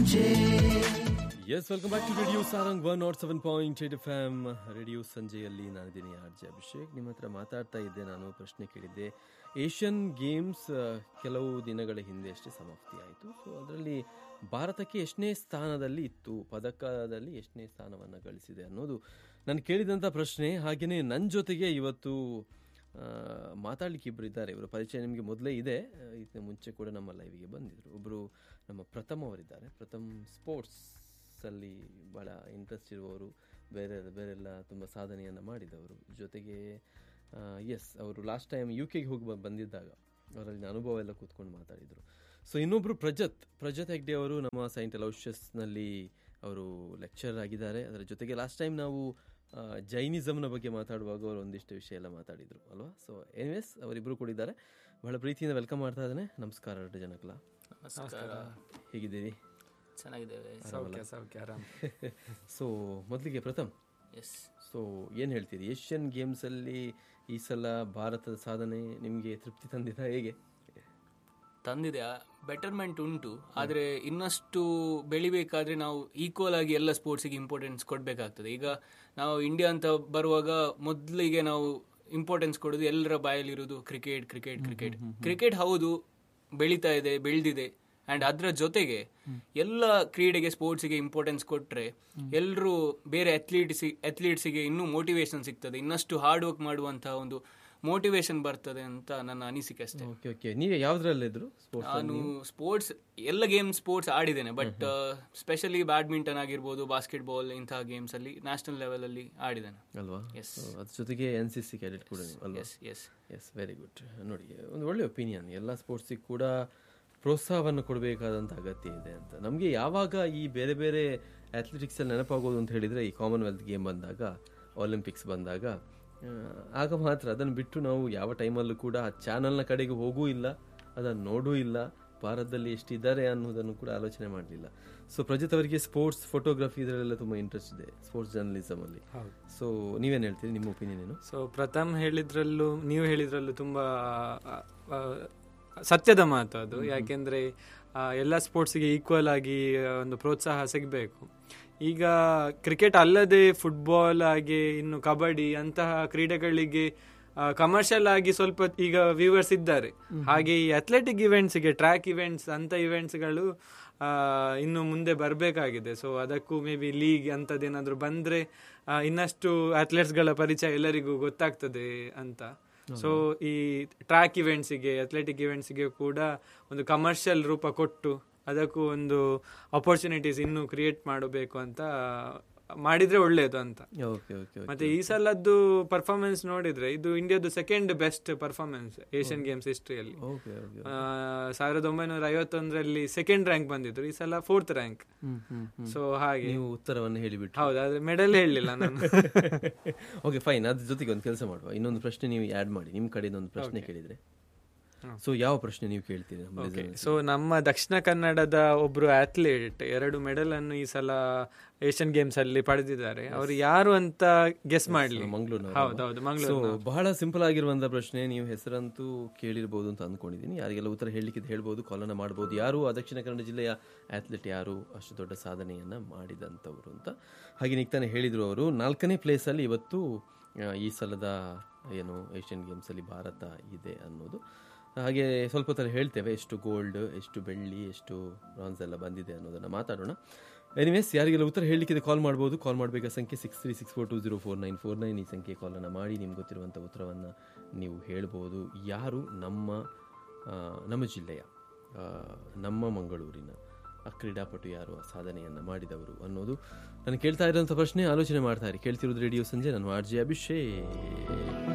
S welcome back to radio Sarang one naught seven point eight F M radio ಸಂಜೆಯಲ್ಲಿ ನಾನಿದ್ದೀನಿ R J Abhishek ನಿಮ್ಮ ಹತ್ರ ಮಾತಾಡ್ತಾ ಇದ್ದೆ ನಾನು ಪ್ರಶ್ನೆ ಕೇಳಿದ್ದೆ ಏಷ್ಯನ್ ಗೇಮ್ಸ್ ಆ, ಕೆಲವು ದಿನಗಳ ಹಿಂದೆ ಅಷ್ಟೇ ಸಮಾಪ್ತಿ ಆಯಿತು ಸೊ ಅದರಲ್ಲಿ ಭಾರತಕ್ಕೆ ಎಷ್ಟನೇ ಸ್ಥಾನದಲ್ಲಿ ಇತ್ತು ಪದಕದಲ್ಲಿ ಎಷ್ಟನೇ ಸ್ಥಾನವನ್ನು ಗಳಿಸಿದೆ ಅನ್ನೋದು ನಾನು ಕೇಳಿದಂಥ ಪ್ರಶ್ನೆ ಹಾಗೆಯೇ ನನ್ನ ಜೊತೆಗೆ ಇವತ್ತು ಆ, ಮಾತಾಡ್ಲಿಕ್ಕೆ ಇಬ್ಬರು ಇದ್ದಾರೆ ಇವರ ಪರಿಚಯ ನಿಮಗೆ ಮೊದಲೇ ಇದೆ ಆ, ಇದಕ್ಕೆ ಮುಂಚೆ ಕೂಡ ನಮ್ಮ ಲೈವಿಗೆ ಬಂದಿದ್ರು ಒಬ್ಬರು ನಮ್ಮ ಪ್ರಥಮ್ ಅವರಿದ್ದಾರೆ ಪ್ರಥಮ್ ಸ್ಪೋರ್ಟ್ಸ್ ಅಲ್ಲಿ ಭಾಳ ಇಂಟ್ರೆಸ್ಟ್ ಇರುವವರು ಬೇರೆ ಬೇರೆಲ್ಲ ತುಂಬ ಸಾಧನೆಯನ್ನು ಮಾಡಿದವರು ಜೊತೆಗೆ ಎಸ್ ಅವರು ಲಾಸ್ಟ್ ಟೈಮ್ ಯು ಕೆಗೆ ಹೋಗಿ ಬ- ಬಂದಿದ್ದಾಗ ಅವರಲ್ಲಿ ಅನುಭವ ಎಲ್ಲ ಕೂತ್ಕೊಂಡು ಮಾತಾಡಿದರು ಸೊ ಇನ್ನೊಬ್ಬರು ಪ್ರಜತ್ ಪ್ರಜತ್ ಹೆಗ್ಡೆ ಅವರು ನಮ್ಮ ಸೈಂಟ್ ಅಲೌಷಸ್ನಲ್ಲಿ ಅವರು ಲೆಕ್ಚರ್ ಆಗಿದ್ದಾರೆ ಅದರ ಜೊತೆಗೆ ಲಾಸ್ಟ್ ಟೈಮ್ ನಾವು ಆ, ಜೈನಿಸಮ್ನ ಬಗ್ಗೆ ಮಾತಾಡುವಾಗ ಅವರು ಒಂದಿಷ್ಟು ವಿಷಯ ಎಲ್ಲ ಮಾತಾಡಿದರು ಅಲ್ವಾ ಸೊ ಎನಿವೇಸ್ ಅವರಿಬ್ಬರು ಕೂಡ ಇದ್ದಾರೆ ಬಹಳ ಪ್ರೀತಿಯಿಂದ ವೆಲ್ಕಮ್ ಮಾಡ್ತಾ ಇದ್ದಾನೆ ನಮಸ್ಕಾರ ಎರಡು ಜನಕ್ಲ ನಮಸ್ಕಾರ ಹೇಗಿದ್ದೀರಿ ಚೆನ್ನಾಗಿದ್ದೇವೆ ಸೌಖ್ಯ ಸೌಖ್ಯ ಆರಾಮ್ ಸೊ ಮೊದಲಿಗೆ ಪ್ರಥಮ್ ಎಸ್ ಸೊ ಏನು ಹೇಳ್ತೀರಿ ಏಷ್ಯನ್ ಗೇಮ್ಸಲ್ಲಿ ಈ ಸಲ ಭಾರತದ ಸಾಧನೆ ನಿಮಗೆ ತೃಪ್ತಿ ತಂದಿದ ಹೇಗೆ ತಂದಿದೆ ಬೆಟರ್ಮೆಂಟ್ ಉಂಟು ಆದರೆ ಇನ್ನಷ್ಟು ಬೆಳಿಬೇಕಾದ್ರೆ ನಾವು ಈಕ್ವಲ್ ಆಗಿ ಎಲ್ಲ ಸ್ಪೋರ್ಟ್ಸಿಗೆ ಇಂಪಾರ್ಟೆನ್ಸ್ ಕೊಡಬೇಕಾಗ್ತದೆ ಈಗ ನಾವು ಇಂಡಿಯಾ ಅಂತ ಬರುವಾಗ ಮೊದಲಿಗೆ ನಾವು ಇಂಪಾರ್ಟೆನ್ಸ್ ಕೊಡೋದು ಎಲ್ಲರ ಬಾಯಲ್ಲಿರೋದು ಕ್ರಿಕೆಟ್ ಕ್ರಿಕೆಟ್ ಕ್ರಿಕೆಟ್ ಕ್ರಿಕೆಟ್ ಹೌದು ಬೆಳೀತಾ ಇದೆ ಬೆಳೆದಿದೆ ಅಂಡ್ ಅದರ ಜೊತೆಗೆ ಎಲ್ಲ ಕ್ರೀಡೆಗೆ ಸ್ಪೋರ್ಟ್ಸಿಗೆ ಇಂಪಾರ್ಟೆನ್ಸ್ ಕೊಟ್ರೆ ಎಲ್ಲರೂ ಬೇರೆ ಅಥ್ಲೀಟ್ಸ್ ಅಥ್ಲೀಟ್ಸಿಗೆ ಇನ್ನೂ ಮೋಟಿವೇಶನ್ ಸಿಗ್ತದೆ ಇನ್ನಷ್ಟು ಹಾರ್ಡ್ ವರ್ಕ್ ಮಾಡುವಂತಹ ಒಂದು ಮೋಟಿವೇಶನ್ ಬರ್ತದೆ ಅಂತ ನನ್ನ ಅನಿಸಿಕೆ ಅಷ್ಟೇ ಓಕೆ ಓಕೆ ನೀವು ಯಾವುದ್ರಲ್ಲಿದ್ರು ಸ್ಪೋರ್ಟ್ಸ್ ನಾನು ಸ್ಪೋರ್ಟ್ಸ್ ಎಲ್ಲ ಗೇಮ್ ಸ್ಪೋರ್ಟ್ಸ್ ಆಡಿದ್ದೇನೆ ಬಟ್ ಸ್ಪೆಷಲಿ ಬ್ಯಾಡ್ಮಿಂಟನ್ ಆಗಿರ್ಬೋದು ಬಾಸ್ಕೆಟ್ ಬಾಲ್ ಇಂತಹ ಗೇಮ್ಸ್ ಅಲ್ಲಿ ನ್ಯಾಷನಲ್ ಲೆವೆಲ್ ಅಲ್ಲಿ ಆಡಿದ್ದೇನೆ ಅಲ್ವಾ Yes. So, ಅದ್ರ ಜೊತೆಗೆ ಎನ್ ಸಿ ಸಿ ಕ್ಯಾಡೆಟ್ ಕೂಡ ನೀವು ಅಲ್ವಾ yes yes yes very good ನೋಡಿ ಒಂದು ಒಳ್ಳೆ ಒಪಿನಿಯನ್ ಎಲ್ಲ ಸ್ಪೋರ್ಟ್ಸಿಗೆ ಕೂಡ ಪ್ರೋತ್ಸಾಹವನ್ನು ಕೊಡಬೇಕಾದಂಥ ಅಗತ್ಯ ಇದೆ ಅಂತ ನಮಗೆ ಯಾವಾಗ ಈ ಬೇರೆ ಬೇರೆ ಅಥ್ಲೆಟಿಕ್ಸಲ್ಲಿ ನೆನಪಾಗೋದು ಅಂತ ಹೇಳಿದರೆ ಈ ಕಾಮನ್ವೆಲ್ತ್ ಗೇಮ್ ಬಂದಾಗ ಒಲಿಂಪಿಕ್ಸ್ ಬಂದಾಗ ಆ, ಆಗ ಮಾತ್ರ ಅದನ್ನು ಬಿಟ್ಟು ನಾವು ಯಾವ ಟೈಮಲ್ಲೂ ಕೂಡ ಆ ಚಾನಲ್ನ ಕಡೆಗೆ ಹೋಗೂ ಇಲ್ಲ ಅದನ್ನು ನೋಡೂ ಇಲ್ಲ ಭಾರತದಲ್ಲಿ ಎಷ್ಟಿದ್ದಾರೆ ಅನ್ನೋದನ್ನು ಕೂಡ ಆಲೋಚನೆ ಮಾಡಲಿಲ್ಲ ಸೊ ಪ್ರಜಿತ್ ಅವರಿಗೆ ಸ್ಪೋರ್ಟ್ಸ್ ಫೋಟೋಗ್ರಫಿ ಇದರಲ್ಲೆಲ್ಲ ತುಂಬ ಇಂಟ್ರೆಸ್ಟ್ ಇದೆ ಸ್ಪೋರ್ಟ್ಸ್ ಜರ್ನಲಿಸಮ್ ಅಲ್ಲಿ ಹೌದು ಸೊ ನೀವೇನು ಹೇಳ್ತೀರಿ ನಿಮ್ಮ ಒಪಿನಿಯನ್ ಏನು ಸೊ ಪ್ರಥಮ್ ಹೇಳಿದ್ರಲ್ಲೂ ನೀವು ಹೇಳಿದ್ರಲ್ಲೂ ತುಂಬಾ ಆ, ಆ, ಸತ್ಯದ ಮಾತು ಅದು ಯಾಕೆಂದ್ರೆ ಆ, ಎಲ್ಲ ಸ್ಪೋರ್ಟ್ಸ್ಗೆ ಈಕ್ವಲ್ ಆಗಿ ಆ, ಒಂದು ಪ್ರೋತ್ಸಾಹ ಸಿಗಬೇಕು ಈಗ ಕ್ರಿಕೆಟ್ ಅಲ್ಲದೆ ಫುಟ್ಬಾಲ್ ಹಾಗೆ ಇನ್ನು ಕಬಡ್ಡಿ ಅಂತಹ ಕ್ರೀಡೆಗಳಿಗೆ ಕಮರ್ಷಿಯಲ್ ಆಗಿ ಸ್ವಲ್ಪ ಈಗ ವ್ಯೂವರ್ಸ್ ಇದ್ದಾರೆ ಹಾಗೆ ಈ ಅಥ್ಲೆಟಿಕ್ ಇವೆಂಟ್ಸ್ಗೆ ಟ್ರ್ಯಾಕ್ ಇವೆಂಟ್ಸ್ ಅಂತ ಇವೆಂಟ್ಸ್ಗಳು ಇನ್ನು ಮುಂದೆ ಬರಬೇಕಾಗಿದೆ ಸೊ ಅದಕ್ಕೂ ಮೇ ಬಿ ಲೀಗ್ ಅಂಥದ್ದೇನಾದರೂ ಬಂದರೆ ಇನ್ನಷ್ಟು ಅಥ್ಲೆಟ್ಸ್ಗಳ ಪರಿಚಯ ಎಲ್ಲರಿಗೂ ಗೊತ್ತಾಗ್ತದೆ ಅಂತ ಸೊ ಈ ಟ್ರ್ಯಾಕ್ ಇವೆಂಟ್ಸಿಗೆ ಅಥ್ಲೆಟಿಕ್ ಇವೆಂಟ್ಸ್ಗೆ ಕೂಡ ಒಂದು ಕಮರ್ಷಿಯಲ್ ರೂಪ ಕೊಟ್ಟು ಅದಕ್ಕೂ ಒಂದು ಅಪರ್ಚುನಿಟೀಸ್ ಇನ್ನೂ ಕ್ರಿಯೇಟ್ ಮಾಡಬೇಕು ಅಂತ ಮಾಡಿದ್ರೆ ಒಳ್ಳೆಯದು ಅಂತ ಓಕೆ ಓಕೆ ಮತ್ತೆ ಈ ಸಲದ್ದು ಪರ್ಫಾರ್ಮೆನ್ಸ್ ನೋಡಿದ್ರೆ ಇದು ಇಂಡಿಯಾದು second best performance Asian games ಹಿಸ್ಟ್ರಿಯಲ್ಲಿ ಓಕೆ ಓಕೆ ಸಾವಿರದ ಒಂಬೈನೂರ ಐವತ್ತೊಂದರಲ್ಲಿ ಸೆಕೆಂಡ್ ರ್ಯಾಂಕ್ ಬಂದಿದ್ರು ಈ ಸಲ ಫೋರ್ತ್ ರ್ಯಾಂಕ್ ಸೊ ಹಾಗೆ ನೀವು ಉತ್ತರವನ್ನು ಹೇಳಿಬಿಟ್ಟು ಹೌದು ಆದ್ರೆ ಮೆಡಲ್ ಹೇಳಲಿಲ್ಲ ನಾನು ಓಕೆ ಫೈನ್ ಅದ್ರ ಜೊತೆಗೆ ಒಂದು ಕೆಲಸ ಮಾಡುವ ಇನ್ನೊಂದು ಪ್ರಶ್ನೆ ನೀವು ಆ್ಯಡ್ ಮಾಡಿ ನಿಮ್ಮ ಕಡೆಯಿಂದ ಒಂದು ಪ್ರಶ್ನೆ ಕೇಳಿದ್ರೆ ಸೊ ಯಾವ ಪ್ರಶ್ನೆ ನೀವು ಕೇಳ್ತೀರಿ ನಮ್ಮ listeners? ಸೊ ನಮ್ಮ ದಕ್ಷಿಣ ಕನ್ನಡದ ಒಬ್ರು ಅಥ್ಲೀಟ್ ಎರಡು ಮೆಡಲ್ ಅನ್ನು ಈ ಸಲ ಏಷ್ಯನ್ ಗೇಮ್ಸ್ ಅಲ್ಲಿ ಪಡೆದಿದ್ದಾರೆ ಅವರು ಯಾರು ಅಂತ ಗೆಸ್ ಮಾಡ್ಲಿ ಮಂಗಳೂರಿನವರು ಹೌದೌದು ಸೊ ಮಂಗಳೂರು ಬಹಳ ಸಿಂಪಲ್ ಆಗಿರುವಂತ ಪ್ರಶ್ನೆ ನೀವು ಹೆಸರಂತೂ ಕೇಳಿರ್ಬೋದು ಅಂತ ಅಂದ್ಕೊಂಡಿದ್ದೀನಿ ಯಾರಿಗೆಲ್ಲ ಉತ್ತರ ಹೇಳಲಿಕ್ಕೆ ಹೇಳ್ಬೋದು ಕಾಲನ್ನ ಮಾಡ್ಬೋದು ಯಾರು ಆ ದಕ್ಷಿಣ ಕನ್ನಡ ಜಿಲ್ಲೆಯ ಅಥ್ಲೆಟ್ ಯಾರು ಅಷ್ಟು ದೊಡ್ಡ ಸಾಧನೆಯನ್ನ ಮಾಡಿದಂಥವ್ರು ಅಂತ ಹಾಗೆ ನೀವು ತಾನೇ ಹೇಳಿದ್ರು ಅವರು ನಾಲ್ಕನೇ ಪ್ಲೇಸಲ್ಲಿ ಇವತ್ತು ಆ, ಈ ಸಲದ ಏನು ಏಷ್ಯನ್ ಗೇಮ್ಸಲ್ಲಿ ಭಾರತ ಇದೆ ಅನ್ನೋದು ಹಾಗೆ ಸ್ವಲ್ಪ ಹೊತ್ತಲ್ಲಿ ಹೇಳ್ತೇವೆ ಎಷ್ಟು ಗೋಲ್ಡ್ ಎಷ್ಟು ಬೆಳ್ಳಿ ಎಷ್ಟು ಬ್ರಾನ್ಸ್ ಎಲ್ಲ ಬಂದಿದೆ ಅನ್ನೋದನ್ನು ಮಾತಾಡೋಣ ಎನಿವೇಸ್ ಯಾರಿಗೆಲ್ಲ ಉತ್ತರ ಹೇಳಲಿಕ್ಕೆ ಕಾಲ್ ಮಾಡ್ಬೋದು ಕಾಲ್ ಮಾಡಬೇಕಾದ ಸಂಖ್ಯೆ six three six four two zero four nine four nine ಈ ಸಂಖ್ಯೆ ಕಾಲನ್ನು ಮಾಡಿ ನಿಮ್ಗೆ ಗೊತ್ತಿರುವಂಥ ಉತ್ತರವನ್ನು ನೀವು ಹೇಳ್ಬೋದು ಯಾರು ನಮ್ಮ ಆ, ನಮ್ಮ ಜಿಲ್ಲೆಯ ಆ, ನಮ್ಮ ಮಂಗಳೂರಿನ ಆ ಕ್ರೀಡಾಪಟು ಯಾರು ಆ ಸಾಧನೆಯನ್ನು ಮಾಡಿದವರು ಅನ್ನೋದು ನಾನು ಕೇಳ್ತಾ ಇರೋಂಥ ಪ್ರಶ್ನೆ ಆಲೋಚನೆ ಮಾಡ್ತಾ ಇರಿ ಕೇಳ್ತಿರೋದು ರೇಡಿಯೋ ಸಂಜೆ ನಾನು ಆರ್ ಜೆ ಅಭಿಷೇಕ್